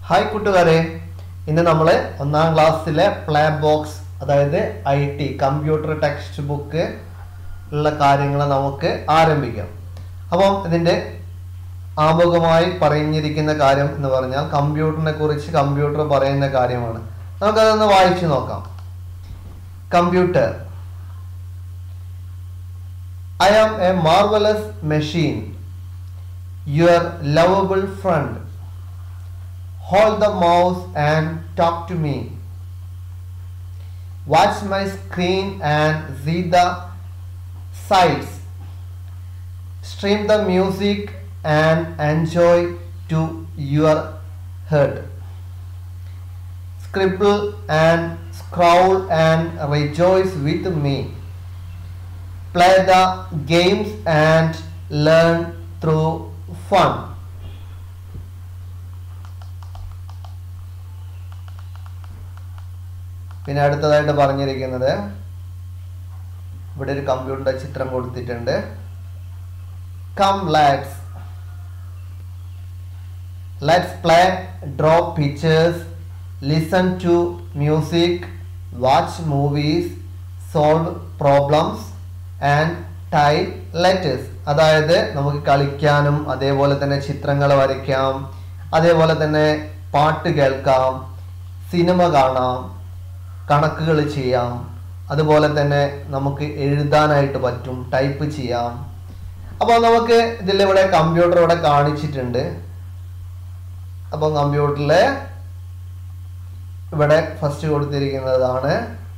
Hi കൂട്ടുകാരെ ഇന്ന് നമ്മൾ ഒന്നാം ക്ലാസ്സിലെ പ്ലേ ബോക്സ് അതായത് I T computer text book ഉള്ള കാര്യങ്ങൾ നമുക്ക് ആരംഭിക്കാം അപ്പം ഇതിൻ്റെ ആമുഖമായി പറഞ്ഞിരിക്കുന്ന കാര്യം എന്ന് പറഞ്ഞാൽ കമ്പ്യൂട്ടറിനെ കുറിച്ച് കമ്പ്യൂട്ടർ പറയുന്ന കാര്യമാണ് നമുക്കതൊന്ന് വായിച്ചു നോക്കാം computer I am a marvellous machine your lovable friend hold the mouse and talk to me. Watch my screen and see the sights. Stream the music and enjoy to your heart. Scribble and scroll and rejoice with me. Play the games and learn through fun. പിന്നെ അടുത്തതായിട്ട് പറഞ്ഞിരിക്കുന്നത് ഇവിടെ ഒരു കമ്പ്യൂട്ടറിന്റെ ചിത്രം കൊടുത്തിട്ടുണ്ട് come let's let's play draw pictures listen to music watch movies solve problems and type letters അതായത് നമുക്ക് കളിക്കാനും അതേപോലെ തന്നെ ചിത്രങ്ങൾ വരയ്ക്കാം അതേപോലെ തന്നെ പാട്ട് കേൾക്കാം സിനിമ കാണാം കണക്കുകൾ ചെയ്യാം അതുപോലെ തന്നെ നമുക്ക് എഴുതാനായിട്ട് പറ്റും ടൈപ്പ് ചെയ്യാം അപ്പോൾ നമുക്ക് ഇതിലിവിടെ കമ്പ്യൂട്ടർ ഇവിടെ കാണിച്ചിട്ടുണ്ട് അപ്പം കമ്പ്യൂട്ടറിൽ ഇവിടെ ഫസ്റ്റ് കൊടുത്തിരിക്കുന്നതാണ്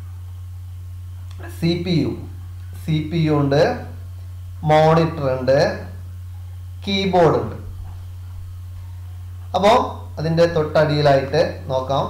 C P U C P U ഉണ്ട് മോണിറ്റർ ഉണ്ട് കീബോർഡ് ഉണ്ട് അപ്പോൾ അതിൻ്റെ തൊട്ടടിയിലായിട്ട് നോക്കാം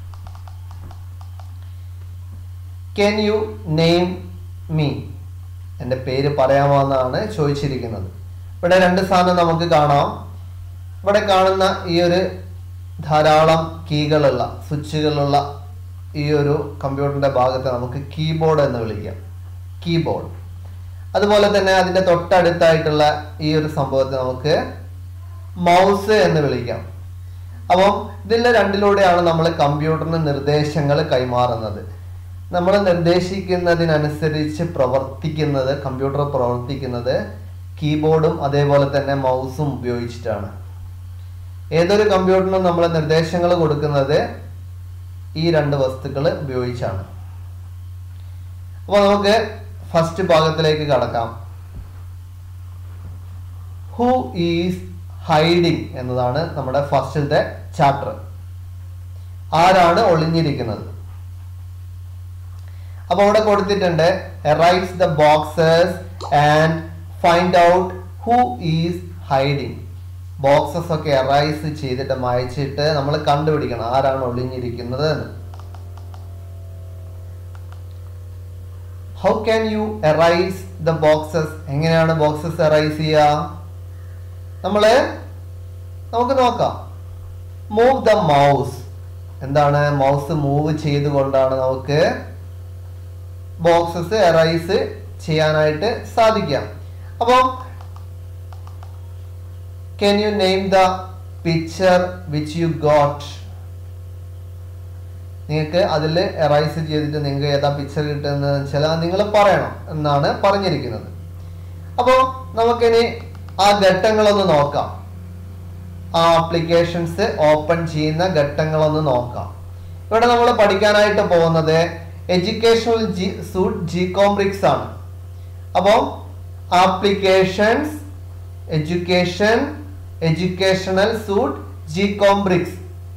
കെൻ യു നെയിം മീ എൻ്റെ പേര് പറയാമോ എന്നാണ് ചോദിച്ചിരിക്കുന്നത് ഇവിടെ രണ്ട് സാധനം നമുക്ക് കാണാം ഇവിടെ കാണുന്ന ഈ ഒരു ധാരാളം കീകളുള്ള സ്വിച്ചുകളുള്ള ഈ ഒരു കമ്പ്യൂട്ടറിൻ്റെ ഭാഗത്ത് നമുക്ക് കീബോർഡ് എന്ന് വിളിക്കാം കീബോർഡ് അതുപോലെ തന്നെ അതിൻ്റെ തൊട്ടടുത്തായിട്ടുള്ള ഈ ഒരു സംഭവത്തെ നമുക്ക് മൗസ് എന്ന് വിളിക്കാം അപ്പം ഇതിൻ്റെ രണ്ടിലൂടെയാണ് നമ്മൾ കമ്പ്യൂട്ടറിന് നിർദ്ദേശങ്ങൾ കൈമാറുന്നത് നമ്മൾ നിർദ്ദേശിക്കുന്നതിനനുസരിച്ച് പ്രവർത്തിക്കുന്നത് കമ്പ്യൂട്ടർ പ്രവർത്തിക്കുന്നത് കീബോർഡും അതേപോലെ തന്നെ മൗസും ഉപയോഗിച്ചിട്ടാണ് ഏതൊരു കമ്പ്യൂട്ടറിനും നമ്മൾ നിർദ്ദേശങ്ങൾ കൊടുക്കുന്നത് ഈ രണ്ട് വസ്തുക്കൾ ഉപയോഗിച്ചാണ് അപ്പോൾ നമുക്ക് ഫസ്റ്റ് ഭാഗത്തിലേക്ക് കടക്കാം ഹു ഈസ് ഹൈഡിങ് എന്നതാണ് നമ്മുടെ ഫസ്റ്റത്തെ ചാപ്റ്റർ ആരാണ് ഒളിഞ്ഞിരിക്കുന്നത് അപ്പൊ അവിടെ കൊടുത്തിട്ടുണ്ട് writes the boxes and find out who is hiding boxes ഒക്കെ എറൈസ് ചെയ്തിട്ട് മായച്ചിട്ട് നമ്മൾ കണ്ടുപിടിക്കണം ആരാണ് ഒളിഞ്ഞിരിക്കുന്നത് എന്ന് how can you erase the boxes എങ്ങനെയാണ് ബോക്സസ് എറൈസ് ചെയ്യുക നമ്മള് നമുക്ക് നോക്കാം മൂവ് ദ മൗസ് എന്താണ് മൗസ് മൂവ് ചെയ്തുകൊണ്ടാണ് നമുക്ക് ബോക്സസ് എറൈസ് ചെയ്യാനായിട്ട് സാധിക്കാം അപ്പം can you name the picture which you got നിങ്ങൾക്ക് അതിൽ എറൈസ് ചെയ്തിട്ട് നിങ്ങൾക്ക് ഏതാ പിക്ചർ കിട്ടുന്നത് വെച്ചാൽ നിങ്ങൾ പറയണം എന്നാണ് പറഞ്ഞിരിക്കുന്നത് അപ്പോൾ നമുക്കിനി ആ ഘട്ടങ്ങളൊന്ന് നോക്കാം ആ ആപ്ലിക്കേഷൻസ് ഓപ്പൺ ചെയ്യുന്ന ഘട്ടങ്ങളൊന്ന് നോക്കാം ഇവിടെ നമ്മൾ പഠിക്കാനായിട്ട് പോകുന്നത് educational G suite GCompris ആണ് അപ്പോൾ applications education educational suite GCompris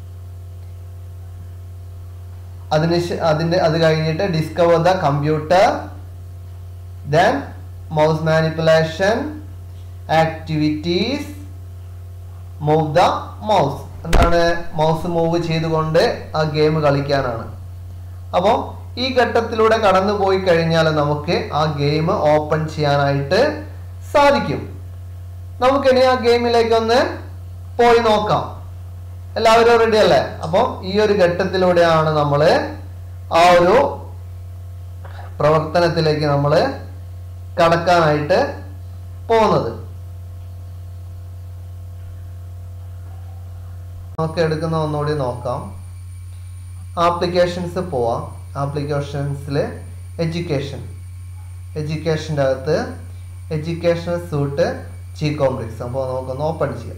അതിന് അതിൻ്റെ അത് കഴിഞ്ഞിട്ട് discover the computer then mouse manipulation activities move the mouse എന്താണ് മൗസ് മൂവ് ചെയ്തുകൊണ്ട് ആ ഗെയിം കളിക്കാനാണ് അപ്പോൾ ഈ ഘട്ടത്തിലൂടെ കടന്നു പോയി കഴിഞ്ഞാൽ നമുക്ക് ആ ഗെയിം ഓപ്പൺ ചെയ്യാനായിട്ട് സാധിക്കും നമുക്കിനി ആ ഗെയിമിലേക്ക് ഒന്ന് പോയി നോക്കാം എല്ലാവരും റെഡി അല്ലേ അപ്പം ഈ ഒരു ഘട്ടത്തിലൂടെയാണ് നമ്മൾ ആ ഒരു പ്രവർത്തനത്തിലേക്ക് നമ്മൾ കടക്കാനായിട്ട് പോകുന്നത് നമുക്ക് എടുക്കുന്ന ഒന്നുകൂടി നോക്കാം ആപ്ലിക്കേഷൻസ് പോവാം ആപ്ലിക്കേഷൻസിൽ എഡ്യൂക്കേഷൻ എഡ്യൂക്കേഷൻ്റെ അകത്ത് എഡ്യൂക്കേഷണൽ സൂട്ട് ജി കോംപ്ലക്സ് അപ്പോൾ നമുക്കൊന്ന് ഓപ്പൺ ചെയ്യാം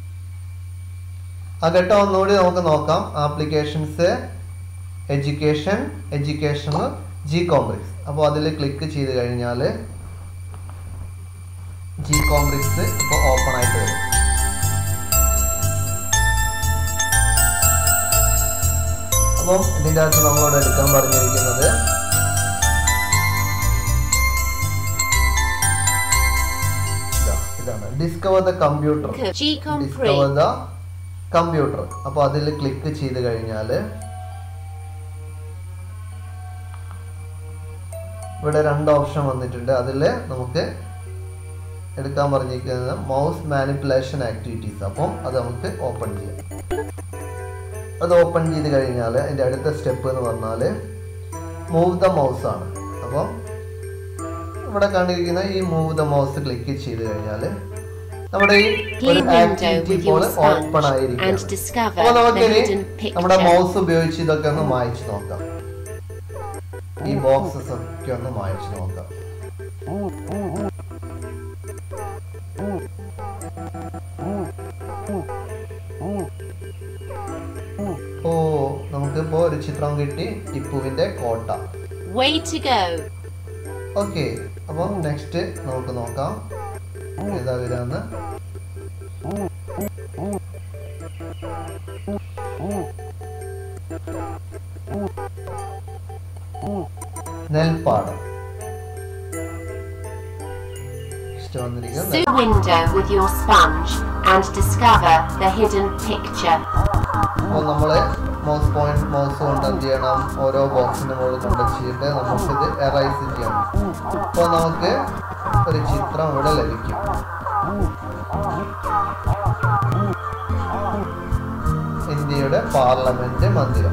ആ ഘട്ടം ഒന്നുകൂടി നമുക്ക് നോക്കാം applications education educational GCompris അപ്പോൾ അതിൽ ക്ലിക്ക് ചെയ്ത് കഴിഞ്ഞാൽ ജി കോംപ്ലക്സ് ഇപ്പോൾ ഓപ്പൺ ആയിട്ട് വരും അപ്പം ഇതിൻ്റെ അകത്ത് നമ്മളോട് എടുക്കാൻ പറഞ്ഞിരിക്കുന്നത് ഇതാ, ഇതാണ് discover the computer GCOM discover Pre. The computer അപ്പോൾ അതിൽ ക്ലിക്ക് ചെയ്ത് കഴിഞ്ഞാൽ ഇവിടെ രണ്ട് ഓപ്ഷൻ വന്നിട്ടുണ്ട് അതിൽ നമുക്ക് എടുക്കാൻ പറഞ്ഞിരിക്കുന്നത് മൗസ് മാനിപ്പുലേഷൻ ആക്ടിവിറ്റീസ് അപ്പം അത് നമുക്ക് ഓപ്പൺ ചെയ്യാം അത് ഓപ്പൺ ചെയ്ത് കഴിഞ്ഞാൽ അതിൻ്റെ അടുത്ത സ്റ്റെപ്പ് എന്ന് പറഞ്ഞാൽ മൂവ് ദ മൗസ് ആണ് അപ്പം ഇവിടെ കണ്ടിരിക്കുന്ന ഈ മൂവ് ദ മൗസ് ക്ലിക്ക് ചെയ്ത് കഴിഞ്ഞാൽ നമ്മുടെ ഈ ഒരു Clean window ആക്ടിവിറ്റി with ഇപ്പോൾ your sponge ഓപ്പൺ and ആയിരിക്കും discover അപ്പോൾ the നമുക്കിനി hidden നമ്മുടെ picture. മൗസ് ഉപയോഗിച്ച് ഇതൊക്കെ ഒന്ന് മായ്ച്ചു നോക്കാം ഈ ബോക്സസ് ഒക്കെ ഒന്ന് മായ്ച്ചു നോക്കാം ഓ നമുക്കിപ്പോ ഒരു ചിത്രം കിട്ടി ടിപ്പുവിന്റെ കോട്ട Way to go. ഓക്കെ അപ്പം നെക്സ്റ്റ് നമുക്ക് നോക്കാം ഏതാ വരാന്ന് നെൽപ്പാടം നെക്സ്റ്റ് വന്നിരിക്കുന്നത് Zoom window with your sponge and discover the hidden picture. അപ്പോൾ നമ്മൾ മൗസ് പോയിന്റ് മൗസ് കൊണ്ട് എന്ത് ചെയ്യണം ഓരോ ബോക്സിന്റെ മുകളിൽ കൊണ്ട് ചെയ്തിട്ട് നമുക്കിത് എറൈസ് ചെയ്യണം അപ്പോൾ നമുക്ക് ഒരു ചിത്രം ഇവിടെ ലഭിക്കും ഇന്ത്യയുടെ പാർലമെന്റ് മന്ദിരം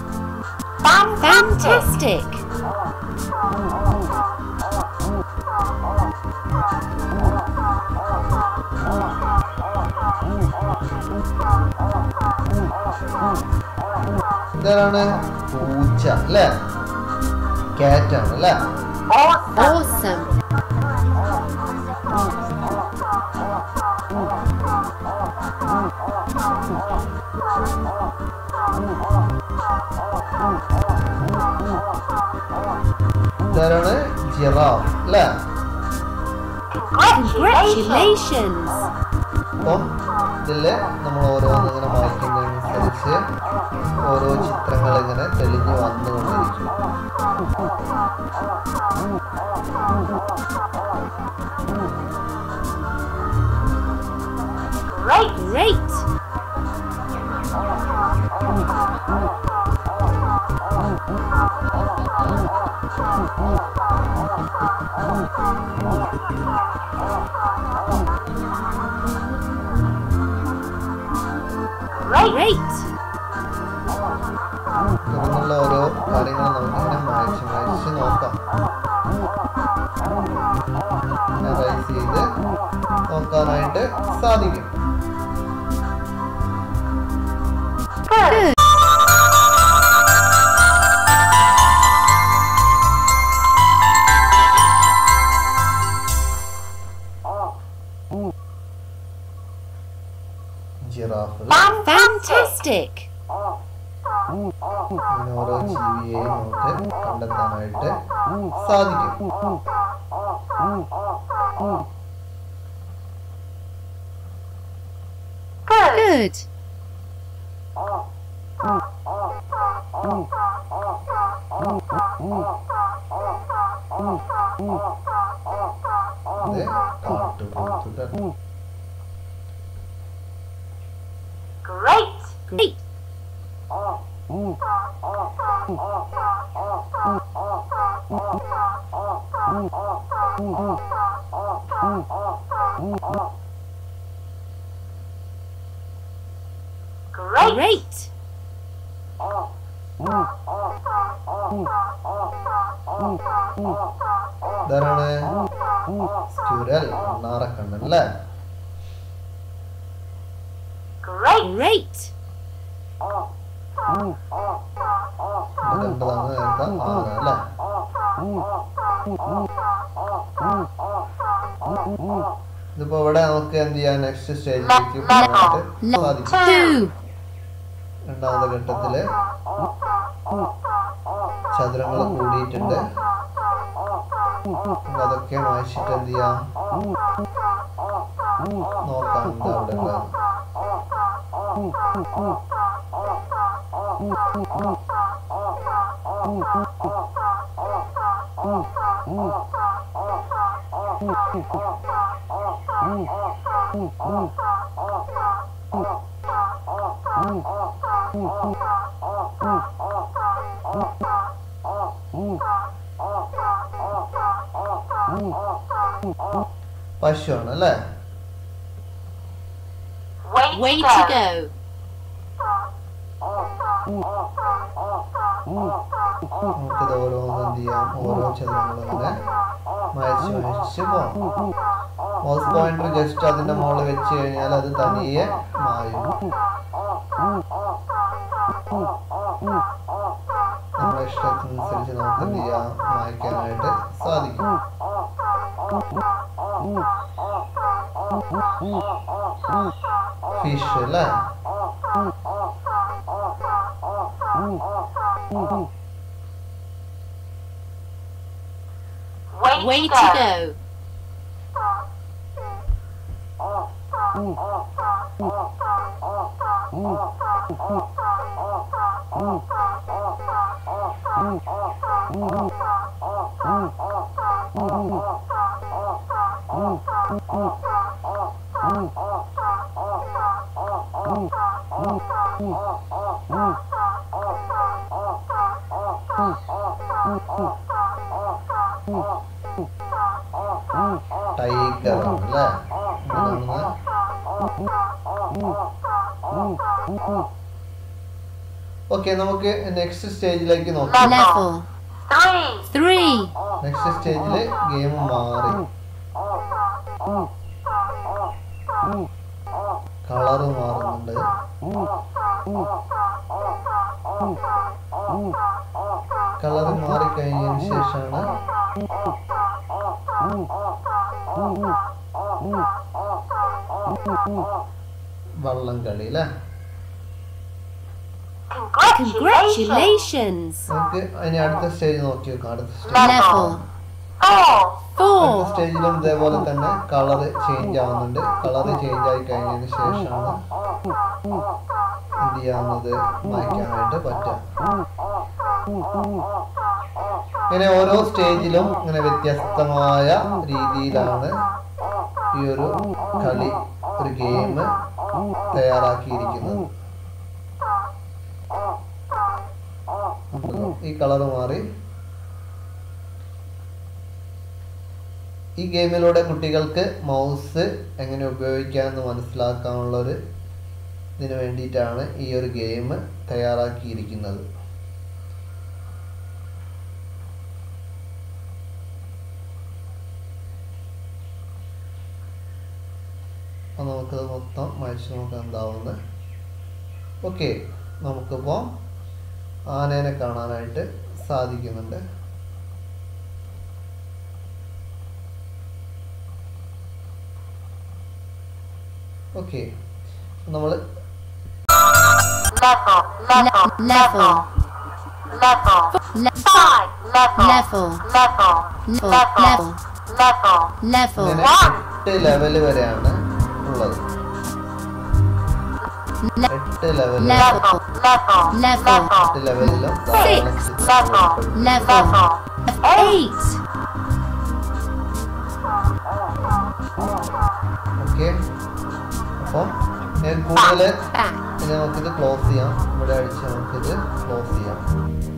Fantastic! ഇതാണ് പൂച്ച അല്ലേ കാറ്റ് ആണ് അല്ലേ Awesome! ഇതാണ് ജിറാഫ് അല്ലേ Congratulations! അപ്പം ഇതില് നമ്മൾ ഓരോന്ന് ഇങ്ങനെ മായ്ക്കുന്നതനുസരിച്ച് ഓരോ ചിത്രങ്ങൾ ഇങ്ങനെ തെളിഞ്ഞു വന്നുകൊണ്ടിരിക്കും Great! Great! തുടർന്നുള്ള ഓരോ കാര്യങ്ങൾ നമുക്കിങ്ങനെ മായ്ച്ച് മായ്ച്ച് നോക്കാം റൈസ് ചെയ്ത് നോക്കാനായിട്ട് സാധിക്കും Good. Giraffe Fantastic! ഇങ്ങനെ ഓരോ ജീവിയെയും നമുക്ക് കണ്ടെത്താനായിട്ട് സാധിക്കും Good. ഇത് കാട്ടുപോത്തുകൾ Great. Great. ഇതാരാണ് സ്റ്റുരൽ നാറക്കണ്ണൻ അല്ലേ Great. കണ്ടതാണ് നേരത്തെ ആന അല്ലേ ഇതിപ്പോ ഇവിടെ നമുക്ക് എന്ത് ചെയ്യാൻ നെക്സ്റ്റ് സ്റ്റേജിലേക്ക് പോകാനായിട്ട് സാധിക്കും two, രണ്ടാമത്തെ ഘട്ടത്തില് ചതുരങ്ങൾ കൂടിയിട്ടുണ്ട് നമുക്ക് അതൊക്കെ മായ്ച്ചിട്ട് എന്ത് ചെയ്യാം നോക്കാം എന്താ അവിടെ ഉള്ളത് പശുവാണ് അല്ലേ way to go, നമുക്കിത് ഓരോന്ന് എന്ത് ചെയ്യാം ഓരോ ചതുരങ്ങൾ ഇങ്ങനെ മയച്ച് മയച്ച് പോകാം മൗസ് പോയിന്റർ ജസ്റ്റ് അതിന്റെ മുകളിൽ വെച്ച് കഴിഞ്ഞാൽ അത് തനിയെ മായും നമ്മുടെ ഇഷ്ടത്തിനനുസരിച്ച് നമുക്ക് എന്ത് ചെയ്യാം മായ്ക്കാനായിട്ട് സാധിക്കും ഫിഷ് അല്ലേ way to go, ടൈഗർ ആണ് അല്ലേ ഓക്കെ നമുക്ക് നെക്സ്റ്റ് സ്റ്റേജിലേക്ക് നോക്കാം level, three, നെക്സ്റ്റ് സ്റ്റേജില് ഗെയിം മാറി കളറ് മാറുന്നുണ്ട് കളറ് മാറിക്കഴിഞ്ഞതിന് ശേഷമാണ് വള്ളം കളി അല്ലേ congratulations, നമുക്ക് അതിന് അടുത്ത സ്റ്റേജ് നോക്കി നോക്കാം അടുത്ത സ്റ്റേജ് level, അടുത്ത four, സ്റ്റേജിലും ഇതേപോലെ തന്നെ കളർ ചേഞ്ച് ആവുന്നുണ്ട് കളർ ചേഞ്ച് ആയി കഴിഞ്ഞതിന് ശേഷമാണ് എന്ത് ചെയ്യാവുന്നത് മായ്ക്കാനായിട്ട് പറ്റുക ഇങ്ങനെ ഓരോ സ്റ്റേജിലും ഇങ്ങനെ വ്യത്യസ്തമായ രീതിയിലാണ് ഈ ഒരു കളി ഒരു ഗെയിം തയ്യാറാക്കിയിരിക്കുന്നത് ഈ കളർ മാറി ഈ ഗെയിമിലൂടെ കുട്ടികൾക്ക് മൗസ് എങ്ങനെ ഉപയോഗിക്കാമെന്ന് മനസ്സിലാക്കാനുള്ള ഒരു ഇതിന് വേണ്ടിയിട്ടാണ് ഈ ഒരു ഗെയിം തയ്യാറാക്കിയിരിക്കുന്നത് അപ്പോൾ നമുക്കത് മൊത്തം വായിച്ച് നോക്കാൻ എന്താവുന്നത് ഓക്കെ നമുക്കിപ്പോൾ ആനേനെ കാണാനായിട്ട് സാധിക്കുന്നുണ്ട് ഓക്കെ നമ്മൾ level, level, level, five, level, level, level, level, ഇങ്ങനെ എട്ട് ലെവൽ വരെയാണ് ഉള്ളത് എട്ട് ലെവൽ level, level, എട്ട് ലെവലിലും Six. level, eight, ഓക്കെ അപ്പം ഞാൻ കൂടുതൽ back, ഇനി നമുക്കിത് ക്ലോസ് ചെയ്യാം ഇവിടെ അടിച്ച് നമുക്കിത് ക്ലോസ് ചെയ്യാം